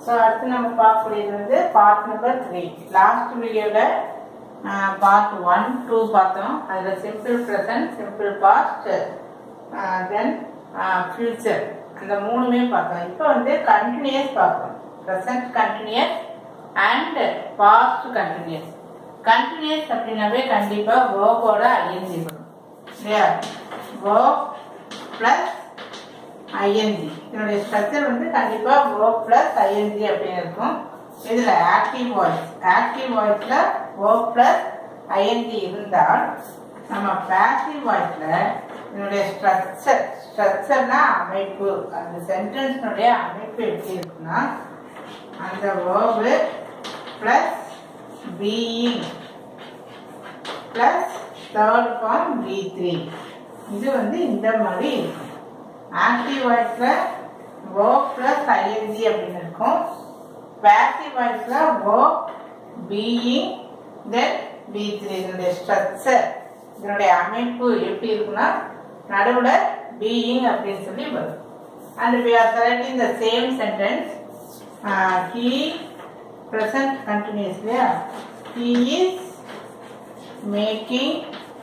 so அடுத்து நம்ம பார்க்கக்கூடியது வந்து பார்ட் நம்பர் த்ரீ லாஸ்ட் வீடியோவில் பார்ட் ஒன் டூ பார்த்தோம் அதில் simple present simple past then future அந்த மூணுமே பார்த்தோம் இப்போ வந்து கண்டினியூஸ் பார்க்கணும் present continuous and past continuous continuous அப்படின்னாவே கண்டிப்பாக வேர்போட ஐஎன்ஜி வரும் இல்லையா வேர்ப் ப்ளஸ் ஐஎன்ஜி இதனுடைய ஸ்ட்ரக்சர் வந்து கண்டிப்பா verb பிளஸ் ஐஎன்ஜி அப்படின்னு இருக்கும் இதுல ஆக்டிவ் வாய்ஸ் ஆக்டிவ் வாய்ஸ்ல verb பிளஸ் ஐஎன்ஜி இருந்தால் நம்ம பாசிவ் வாய்ஸ்ல இதனுடைய ஸ்ட்ரக்சர் ஸ்ட்ரக்சர்னா அமைப்பு அந்த சென்டென்ஸ்னுடைய அமைப்பு எப்படி இருக்குன்னா அந்த verb plus being plus third form B three இது வந்து இந்த மாதிரி இருக்கும் ஆக்டிவ் வாய்ஸ்ல verb பிளஸ் ஐஎன்ஜி அப்படின்னு இருக்கும் பாசிவ் வாய்ஸ்ல verb being then B three இதனுடைய ஸ்ட்ரக்சர் இதனுடைய அமைப்பு எப்படி இருக்குன்னா நடுவுல being அப்படின்னு சொல்லி வரும் and we are selecting the same sentence uh, he present continuous இல்லையா he is making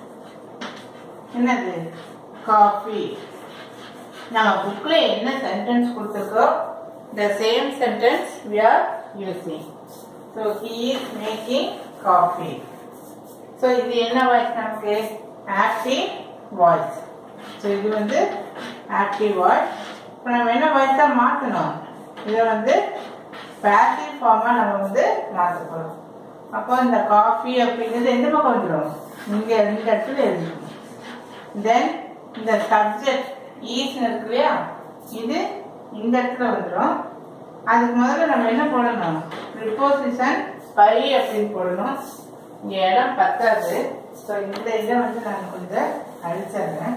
என்னது காஃபி நம்ம புக்ல என்ன சென்டென்ஸ் கொடுத்துருக்கோ the same sentence we are using so he is making coffee so இது என்ன வாய்ஸ் நமக்கு ஆக்டிவ் வாய்ஸ் ஸோ இது வந்து ஆக்டிவ் வாய்ஸ் இப்போ நம்ம என்ன வாய்ஸாக மாற்றணும் இதை வந்து பேசிவ் ஃபார்மாக நம்ம வந்து மாற்ற போகிறோம் அப்போ இந்த காஃபி அப்படிங்கிறது எந்த பக்கம் வந்துடும் இங்கே இந்த இடத்துல எழுதிக்கணும் தென் இந்த சப்ஜெக்ட் ஈஸ்னு இருக்கு இல்லையா இது இந்த இடத்துல வந்துடும் அதுக்கு முதல்ல நம்ம என்ன போடணும் ப்ரிப்போசிஷன் பை அப்படின்னு போடணும் இங்க இடம் பத்தாது ஸோ இந்த இதை வந்து நான் கொஞ்சம் அழிச்சிடுறேன்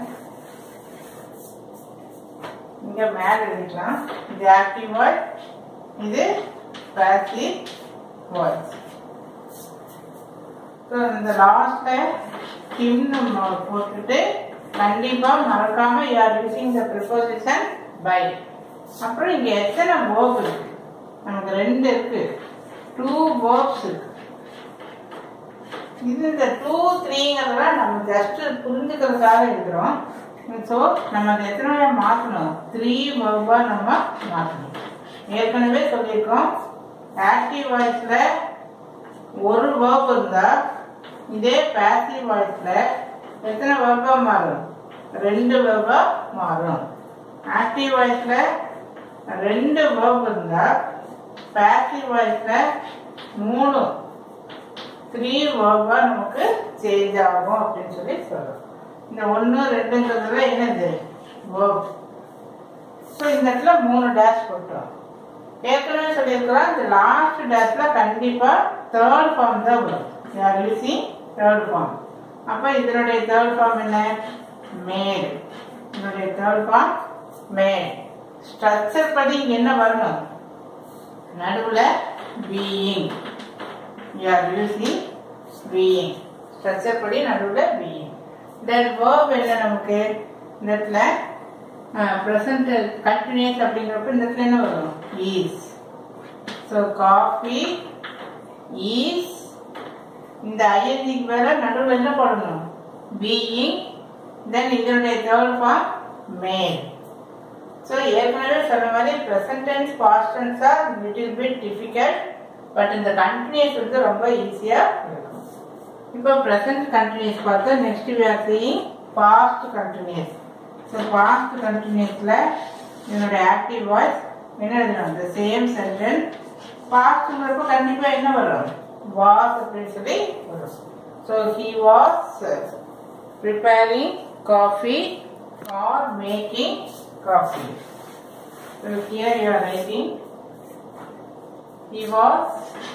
இங்க மேல எழுதிக்கலாம் இது ஆக்டிவ் வேர்ட் இது பாசிவ் வேர்ட்ஸ் ஸோ இந்த லாஸ்ட்ல கிம்னு போட்டுட்டு கண்டிப்பா மறக்காம யார் யூசிங் த ப்ரிப்போசிஷன் பை அப்புறம் இங்க எத்தனை வேர்ப் இருக்கு நமக்கு ரெண்டு இருக்கு டூ வேர்ப்ஸ் இருக்கு இது இந்த டூ த்ரீங்கிறதெல்லாம் நம்ம ஜஸ்ட் புரிஞ்சுக்கிறதுக்காக இருக்கிறோம் ஸோ நம்ம அதை எத்தனை மாற்றணும் த்ரீ வேர்பா நம்ம மாற்றணும் ஏற்கனவே சொல்லியிருக்கோம் ஆக்டிவ் வாய்ஸ்ல ஒரு வேர்ப் இருந்தா இதே பாசிவ் வாய்ஸ்ல எத்தனை வேர்பா மாறும் ரெண்டு வேர்பா மாறும் ஆக்டிவ் வாய்ஸ்ல ரெண்டு வேர்ப் இருந்தா பாசிவ் வாய்ஸ்ல மூணு த்ரீ வேர்பா நமக்கு சேஞ்ச் ஆகும் அப்படின்னு சொல்லி சொல்றோம் இந்த ஒன்று ரெண்டுங்கிறதுல என்னது வேர்ப் ஸோ இந்த இடத்துல மூணு டேஷ் போட்டோம் ஏற்கனவே சொல்லியிருக்கிறோம் இந்த லாஸ்ட் டேஷ்ல கண்டிப்பா தேர்ட் ஃபார்ம் தான் வரும் யார் யூசிங் தேர்ட் ஃபார்ம் அப்ப இதனுடைய தேர்ட் ஃபார்ம் என்ன மேல் இதனுடைய தேர்ட் ஃபார்ம் மேல் ஸ்ட்ரக்சர் படி இங்க என்ன வரணும் நடுவுல பீயிங் யார் யூசிங் பீயிங் ஸ்ட்ரக்சர் படி நடுவுல பீயிங் தென் வேர்ப் என்ன நமக்கு இந்த இடத்துல ப்ரெசன்ட் கண்டினியூஸ் அப்படிங்கிறப்ப இந்த இடத்துல என்ன வரும் ஈஸ் ஸோ காஃபி ஈஸ் இந்த ஐஎன்ஜிக்கு மேல நடுவில் என்ன போடணும் பீயிங் தென் இதனுடைய தேர்ட் ஃபார்ம் மேல் ஸோ ஏற்கனவே சொன்ன மாதிரி present tense past tense are little bit difficult but இந்த கண்டினியூஸ் வந்து ரொம்ப ஈஸியாக இருக்கும் இப்போ ப்ரெசன்ட் கண்டினியூஸ் பார்த்தா next we are seeing past continuous so past கண்டினியூஸில் இதனுடைய ஆக்டிவ் வாய்ஸ் என்ன எழுதணும் இந்த சேம் சென்டென்ஸ் பாஸ்ட்ங்கிறப்ப கண்டிப்பாக என்ன வரும் வாஸ் அப்படின்னு சொல்லி வரும் so he was preparing coffee or making coffee so here you are writing he was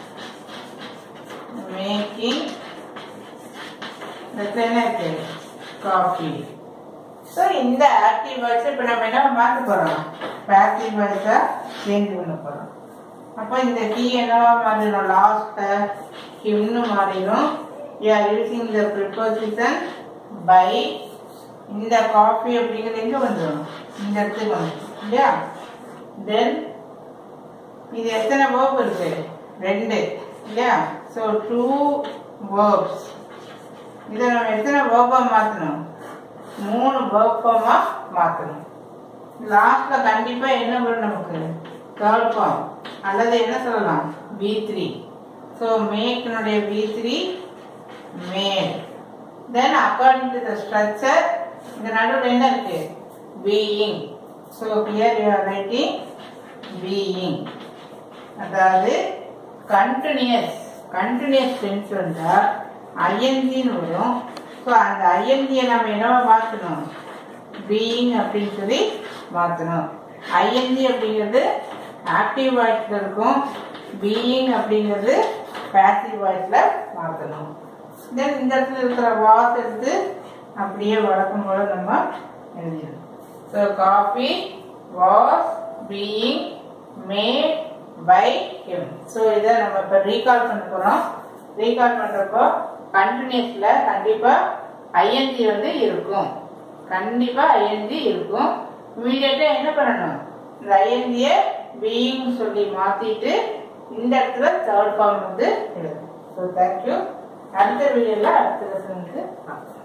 making the tenant coffee so இந்த ஆக்டிவ் வாய்ஸ் இப்போ நம்ம என்ன மாற்ற போகிறோம் பாசிவ் வாய்ஸை சேஞ்ச் பண்ண போகிறோம் அப்போ இந்த டீ என்னவா மாறிடும் லாஸ்ட்டை ஹிம்னு மாறிடும் you are using the preposition by இந்த காஃபி அப்படிங்கிறது எங்கே வந்துடும் இந்த இடத்துக்கு வந்துடும் இல்லையா தென் இது எத்தனை வேர்ப் இருக்கு ரெண்டு இல்லையா ஸோ டூ வேர்ப்ஸ் இதை நம்ம எத்தனை வேர்பா மாற்றணும் மூணு வேர்பமா மாற்றணும் லாஸ்ட்ல கண்டிப்பா என்ன வரும் நமக்கு தேர்ட் ஃபார்ம் அல்லது என்ன சொல்லலாம் பி த்ரீ ஸோ மேக்னுடைய B three made then according to the structure இந்த நடுவில் என்ன இருக்கு being so here you are writing being அதாவது கண்டினியூஸ் கண்டினியூஸ் டென்ஸ் வந்தால் ஐஎன்ஜின்னு வரும் ஸோ அந்த ஐஎன்ஜியை நம்ம என்னவா மாற்றணும் பீயிங் அப்படின்னு சொல்லி மாற்றணும் ஐஎன்ஜி அப்படிங்கிறது ஆக்டிவ் வாய்ஸில் இருக்கும் பீயிங் அப்படிங்கிறது பேசிவ் வாய்ஸில் மாற்றணும் தென் இந்த இடத்துல இருக்கிற வாஸ் எடுத்து அப்படியே வழக்கம் போல நம்ம எழுதிடணும் so coffee was being made by him so இதை நம்ம இப்போ ரீகால் பண்ண போகிறோம் ரீகால் பண்ணுறப்போ கண்டினியூஸில் கண்டிப்பாக ஐஎன்ஜி வந்து இருக்கும் கண்டிப்பாக ஐஎன்ஜி இருக்கும் இமீடியட்டாக என்ன பண்ணணும் இந்த ஐஎன்ஜியை பீயிங் சொல்லி மாற்றிட்டு இந்த இடத்துல தேர்ட் ஃபார்ம் வந்து எழுதணும் ஸோ தேங்க்யூ அடுத்த வீடியோவில் அடுத்த லெசனுக்கு பார்க்கலாம்